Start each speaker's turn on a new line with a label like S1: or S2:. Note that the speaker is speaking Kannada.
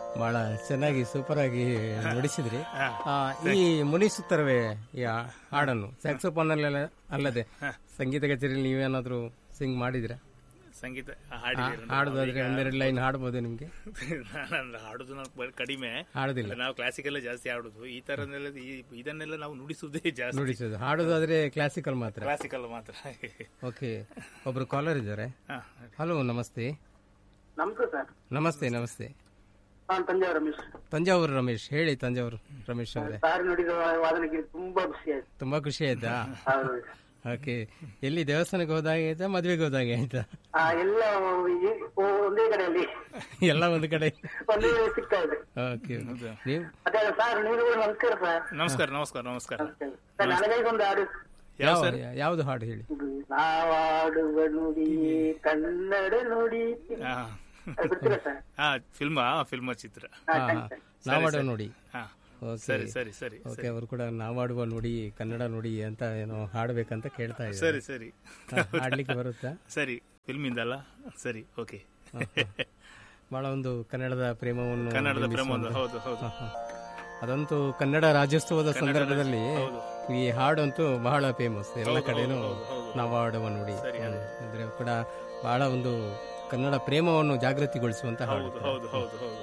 S1: ಬಹಳ ಚೆನ್ನಾಗಿ ಸೂಪರ್ ಆಗಿ ನುಡಿಸಿದ್ರಿ
S2: ಹಾ.
S1: ಆ, ಈ ಮುನಿಸುತ್ತರವೇ ಈ ಆ ಹಾಡನ್ನು ಸ್ಯಾಕ್ಸೋಫೋನ್ ಅಲ್ಲೆಲ್ಲ ಅಲ್ಲದೆ ಸಂಗೀತ ಕಚೇರಿಯಲ್ಲಿ ನೀವೇನಾದ್ರೂ ಸಿಂಗ್ ಮಾಡಿದಿರಾ
S2: ಸಂಗೀತ ಹಾಡಿದ್ದೀರ
S1: ಹಾಡೋದಾದ್ರೆ ಒಂದೆರಡು ಲೈನ್ ಹಾಡ್ಬೋದು ನಿಮ್ಗೆ
S2: ನಾನು ಹಾಡುದು ನಾವು ಬ- ಕಡಿಮೆ
S1: ಹಾಡುದಿಲ್ಲ
S2: ನಾವು ಕ್ಲಾಸಿಕಲ್ ಜಾಸ್ತಿ ಹಾಡುದು ಈ ತರನೆಲ್ಲ ಈ- ಇದನ್ನೆಲ್ಲ ನಾವು ನುಡಿಸುವುದೇ ಜಾಸ್ತಿ
S1: ನುಡಿಸೋದು ಹಾಡೋದಾದ್ರೆ ಕ್ಲಾಸಿಕಲ್ ಮಾತ್ರ
S2: ಕ್ಲಾಸಿಕಲ್ ಮಾತ್ರ
S1: ಓಕೆ ಒಬ್ರು ಕಾಲರ್ ಇದ್ದಾರೆ
S2: ಹಾ.
S1: ಹಲೋ ನಮಸ್ತೆ
S3: ನಮಸ್ತೆ ಸರ್
S1: ನಮಸ್ತೆ ನಮಸ್ತೆ
S3: ನಾನು ತಂಜಾವೂರು ರಮೇಶ್
S1: ತಂಜಾವೂರು ರಮೇಶ್ ಹೇಳಿ ತಂಜಾವೂರು ರಮೇಶ್ ಅವರೇ
S3: ಸಾರಿ ನುಡಿದ ವಾದನಕ್ಕೆ ತುಂಬಾ ಖುಷಿ ಆಯ್ತು
S1: ತುಂಬಾ ಖುಷಿ ಆಯ್ತಾ
S3: ಹೌದು
S1: ಓಕೆ ಎಲ್ಲಿ ದೇವಸ್ಥಾನಕ್ಕೆ ಹೋದಾಗೆ ಆಯ್ತಾ ಮದ್ವೆಗೆ ಹೋದಾಗೆ ಆಯ್ತಾ
S3: ಆ, ಎಲ್ಲ ಈ- ಓ- ಒಂದೇ ಕಡೆಯಲ್ಲಿ
S1: ಎಲ್ಲ ಒಂದು ಕಡೆ
S3: ಒಂದೇ ಸಿಗ್ತಾ ಇದೆ
S1: ಓಕೆ ನೀವು
S3: ಅದೇ ಸರ್ ನೀವು ನಮಸ್ಕಾರ ಸರ್
S2: ನಮಸ್ಕಾರ ನಮಸ್ಕಾರ ನಮಸ್ಕಾರ
S3: ಸರ್ ನನಗೈಗೊಂದು ಹಾಡು
S2: ಯಾವ
S1: ಯಾವ
S2: ಸರ್
S1: ಯಾವ್ದು ಹಾಡು ಹೇಳಿ
S3: ನಾವಾಡುವ ನುಡಿ ಕನ್ನಡ ನುಡಿ
S2: ಹಾ
S3: ಅದು ಗೊತ್ತಿಲ್ಲ ಸರ್
S2: ಹಾ ಫಿಲ್ಮಾ ಫಿಲ್ಮ ಚಿತ್ರ
S3: ಹಾ,
S1: ಹಾ
S3: thanks, sir.
S1: ನಾವಾಡುವ ನೋಡಿ
S2: ಹಾ
S1: ಓಕೆ
S2: ಸರಿ ಸರಿ ಸರಿ
S1: ಓಕೆ ಅವರು ಕೂಡ ನಾವಾಡುವ ನುಡಿ ಕನ್ನಡ ನುಡಿ ಅಂತ ಏನೋ ಹಾಡ್ಬೇಕಂತ ಕೇಳ್ತಾ ಇದ್ದಾರೆ
S2: ಸರಿ ಸರಿ
S1: ಹಾ, ಹಾಡ್ಲಿಕ್ಕೆ ಬರುತ್ತಾ
S2: ಸರಿ ಫಿಲ್ಮ್ ಇಂದಲ್ಲ ಸರಿ ಓಕೆ
S1: ಬಹಳ ಒಂದು ಕನ್ನಡದ ಪ್ರೇಮವನ್ನು
S2: ಕನ್ನಡದ
S1: ಬಿಂಬಿಸುವಂತ-
S2: ಪ್ರೇಮ ಒಂದು ಹೌದು ಹೌದು
S1: ಹಾ, ಹಾ. ಅದಂತೂ ಕನ್ನಡ ರಾಜ್ಯೋತ್ಸವದ ಸಂದರ್ಭದಲ್ಲಿ
S2: ಹೌದು.
S1: ಈ ಹಾಡಂತೂ ಬಹಳ ಫೇಮಸ್ ಎಲ್ಲ
S2: ಹೌದು,
S1: ಕಡೆನೂ
S2: ಹೌದು, ಹೌದು.
S1: ನಾವಾಡುವ ನುಡಿ
S2: ಸರಿ, ಅದೇ.
S1: ಅಂದ್ರೆ ಕೂಡ ಬಹಳ ಒಂದು ಕನ್ನಡ ಪ್ರೇಮವನ್ನು ಜಾಗೃತಿಗೊಳಿಸುವಂತ ಹಾಡು
S2: ಹೌದು ಹೌದು ಹೌದು ಹೌದು